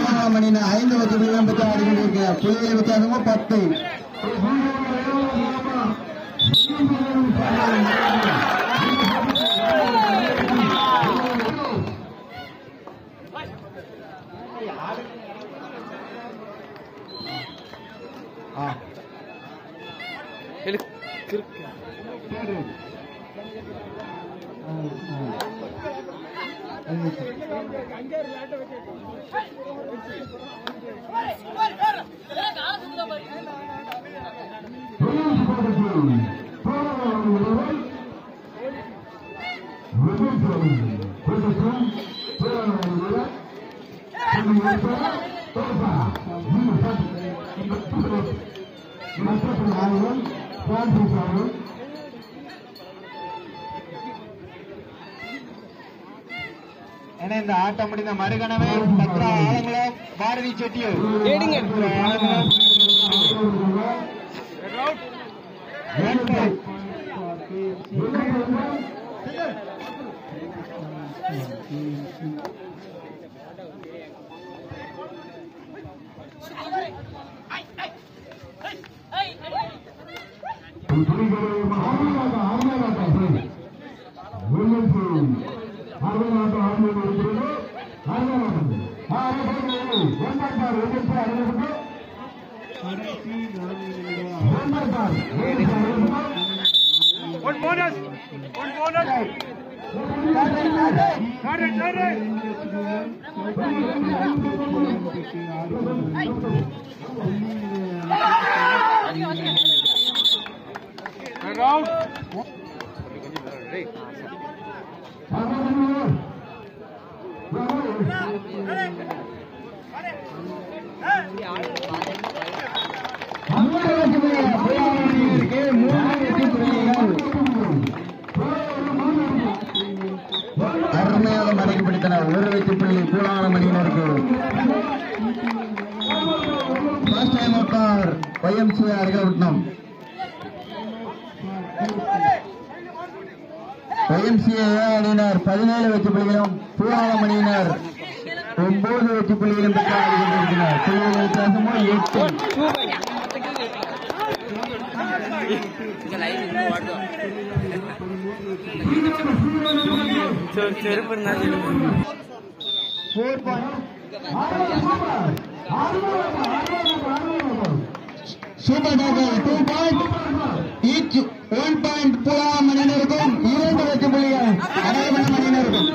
பூனாளம் அணியினர் ஐந்து வெற்றி புள்ளிகளும் பெற்று ஆடிக்கொண்டிருக்கிறார் புள்ளிகள் வித்தியாசமும் பத்து என இந்த ஆட்டம் முடிந்த மறுகணமே பத்ரா ஆலங்குளம் பாரதி செட்டியூர் தேடுங்க. Alangulam One bonus. One bonus. Got it, got it. Get out. அருமையாக மடக்கி பிடித்தனர் ஒரு வெற்றி புள்ளி பூனாளம் அணியினருக்கு ஃபர்ஸ்ட் டைம் அவுட்டார் ஒய்எம்சி அருகவட்டம் ஒய்எம்சிஏ அணியினர் பதினேழு வெற்றி புள்ளிகளும் பூனாளம் அணியினர் ஒன்பது வெற்றி புள்ளிகளும் பெற்று ஆடிக்கொண்டிருக்கிறார் புள்ளிகள் வித்தியாசமோ எட்டு four point super tackle two point each one point Poonalam அணியினருக்கும் இரண்டு வெற்றி புள்ளிகள் அரைமணம் அணியினருக்கும்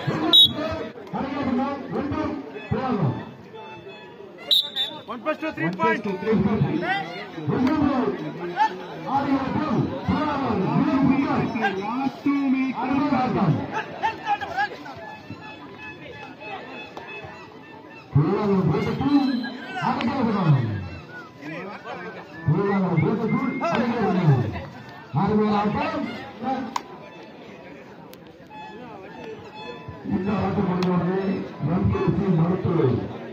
One plus two, three point. இந்த ஆட்டம் முடிவானது எம்கேசி மருத்துவ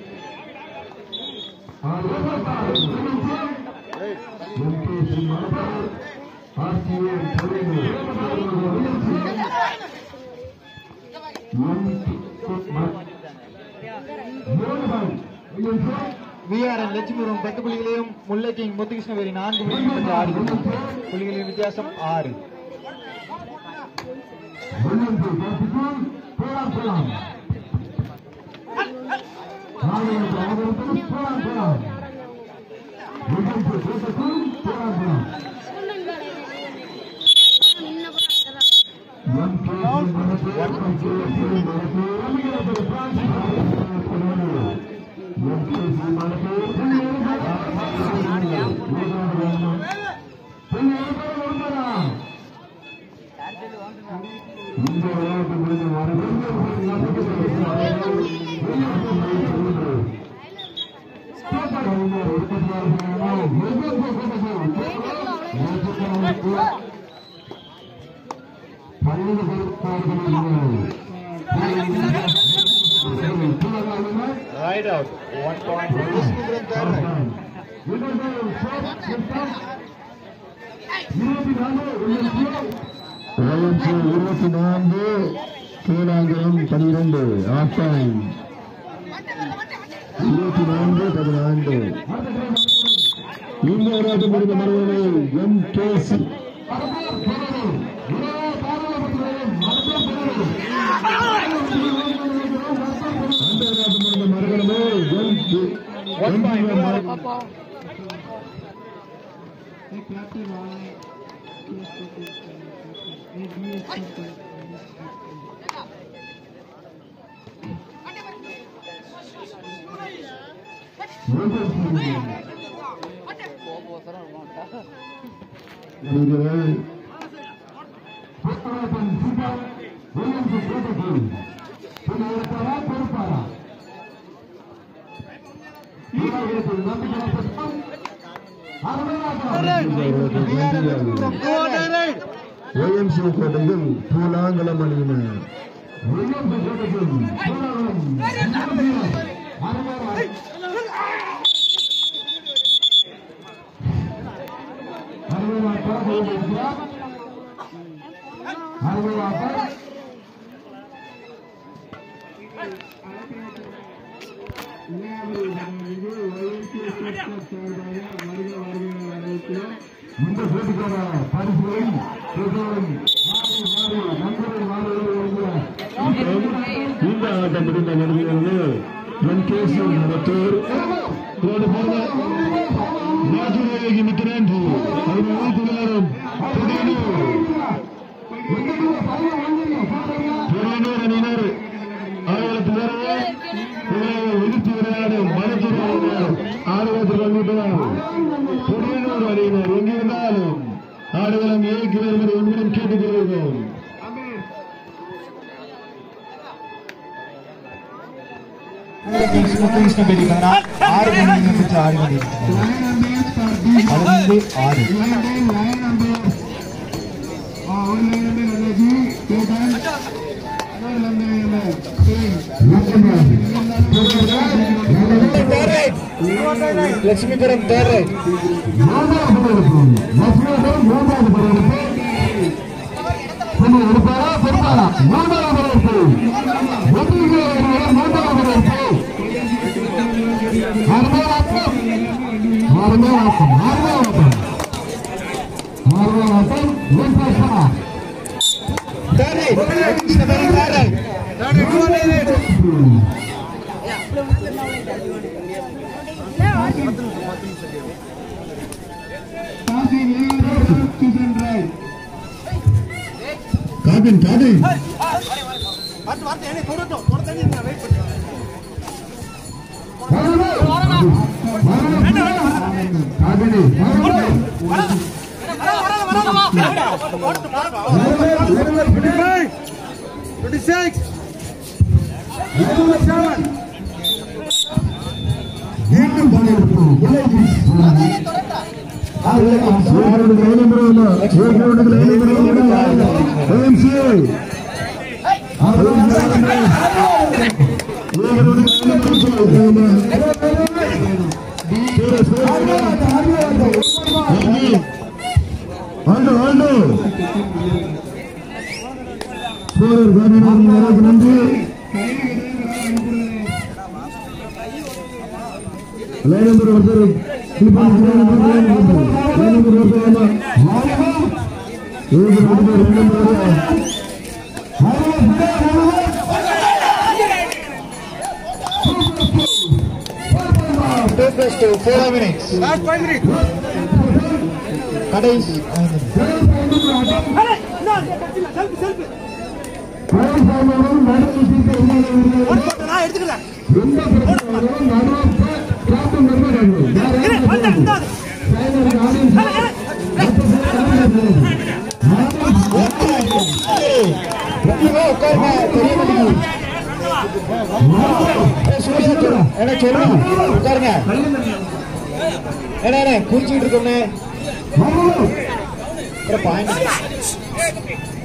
எம்கேசி மருத்துவ ஆர்சிஏ தொழில் விஆர்என் லட்சுமிபுரம் பத்து புள்ளிகளையும் முல்லை கிங் முத்துகிருஷ்ணவேரி நான்கு புள்ளிகளும் பெற்று ஆடிக்கொண்டிருக்கிறார் புள்ளிகளின் வித்தியாசம் ஆறு இந்த விளையாட்டு முடிந்து raid out one point Lakshmipuram third raid இருபத்தி இருபத்தி நான்கு கீழாங்கிரம் பனிரெண்டு ஆஃப் டைம் இருபத்தி நான்கு பதினான்கு இந்த விளையாட்டு முடிந்த மறுவரை எம் கே சி அந்த விளையாட்டு முடிந்த மறுகணமே எம் கே எம் கே முடிகிறது OMC கோட்டையில் பூலாங்கலம் அணியினர் இந்த போட்டிக்கான பரிசுகளை பெற்றோரும் இந்த ஆட்டம் முடிந்த நிலையிலிருந்து என் கேசி மருத்துவர் ராஜுராயகி மித்திரேந்து அவர்கள் துளாரும் பெரியனூர் அணியினர் ஆயிரத்தி எதிர்த்து விளையாடும் மருத்துவர் ஆர்வத்தில் வந்துவிட்டார் புதியனூர் அணியினர் எங்கிருந்தாலும் ஆடுகளம் ஏற்க வருவதை உங்களிடம் கேட்டுக்கொள்கிறோம் கிருஷ்ணகிரி ஆறு மணி பெற்று ஆடி கொண்டிருக்கிறது பதினைந்து ஆறு லட்சுமிபுரம் தேர் ரைட் எடுப்பாரா பெருமாளா மூன்றாவது வரவேற்பு மூன்றாவது வரவேற்பு ஆறுமாவாக்கம் ஆறுமாவாக்கம் ஆறுமாவாக்கம் ஆறுமாவாக்கம் மூன்றாவது third raid Krishnagiri third raid காபின் காபின் காபினி மீண்டும் பணியிருப்பு ஆண்டு ஆண்டு சூழல் காரணம் நன்றி லைன் நம்பர் ஒருத்தர் Tirupati line number line number line number ஒருத்தர் ஆமா ஏழு நம்பர் ரெண்டு number two plus two four minutes கடைசி ஐந்து நிமிடம். ரெண்டுமே உட்காருங்க தெரிய மாட்டேங்குது ஏய், சூர்யா சொல்லு. என்ன சொல்லு உட்காருங்க என்ன என்ன குறிச்சிட்டு இருக்கோம்னே அப்புறம் பாயிண்ட்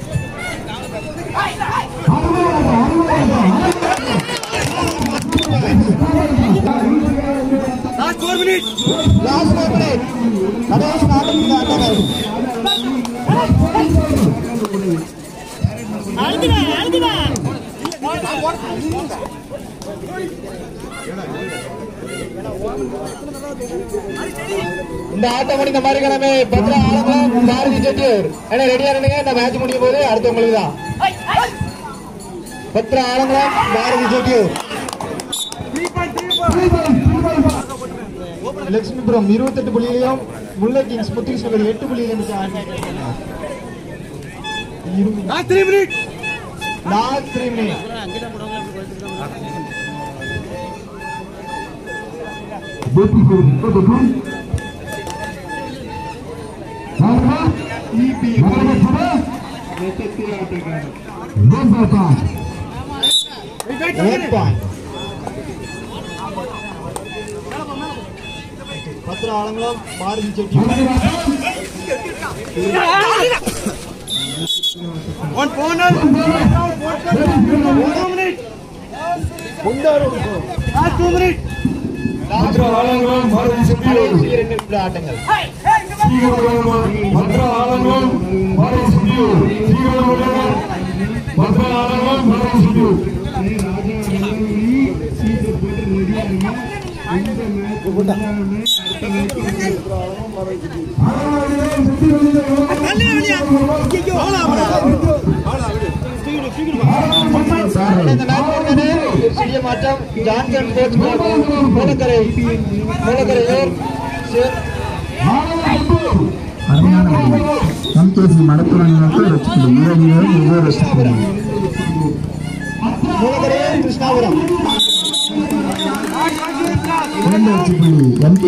லாஸ்ட் ஃபோர் மினிட் கடைசி நாலு நிமிடம் ஆட்டம் அழுதுடா அழுதுடா இந்த ஆட்டம் முடிந்த மறுக்கிழமை பத்ரா ஆலங்குளம் பாரதி செட்டியூர் என்ன ரெடியா இருந்துங்க இந்த மேட்ச் முடியும் போது அடுத்து உங்களுக்கு தான் பத்ரா ஆலங்குளம் பாரதி செட்டியூர் லட்சுமிபுரம் இருபத்தெட்டு புள்ளியிலையும் முல்லை கிங்ஸ் முத்துகிருஷ்ணபுரம் எட்டு புள்ளியிலையும் last three minute last three minute beautiful, beautiful. Marma, Marma Thaba, Gozata, one point Bhadra Alangulam Bharathi Chettiyur One bonus. One minute. Last two minutes. Bhadra Alangulam Bharathi Chettiyur கடைசி இரண்டு நிமிட ஆட்டங்கள் பத்ரா ஆலங்குளம் பாரதி செட்டியூர் பத்ரா ஆலங்குளம் பாரதி செட்டியூர் இந்த மேட்ச் முடிந்தது ஒரு சிறிய மாற்றம் ஜான்சன் ஸ்போர்ட்ஸ் கிளப் மூலக்கரை மூலக்கரையூர் சிவ- எம்கேசி மடத்துறவங்களுக்கு வச்சுக்கணும் வீரர்கள் ஒவ்வொரு வச்சுக்கணும் மூலக்கரையூர் கிருஷ்ணாபுரம் இரண்டு வச்சு புள்ளி எம்கே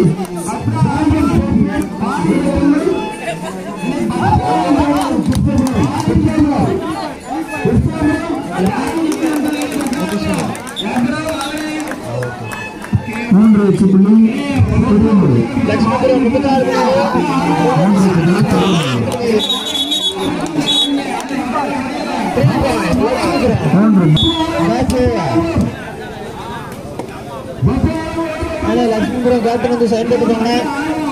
மூன்று வச்சு புள்ளி திருவள்ளூர் லட்சுமிபுரம் முப்பத்தி நாலு மூன்று வச்சு புள்ளி திருவள்ளூர் மூன்று லட்சுமிபுரம் கேப்டன் வந்து சைன் போட்டுக்கோங்க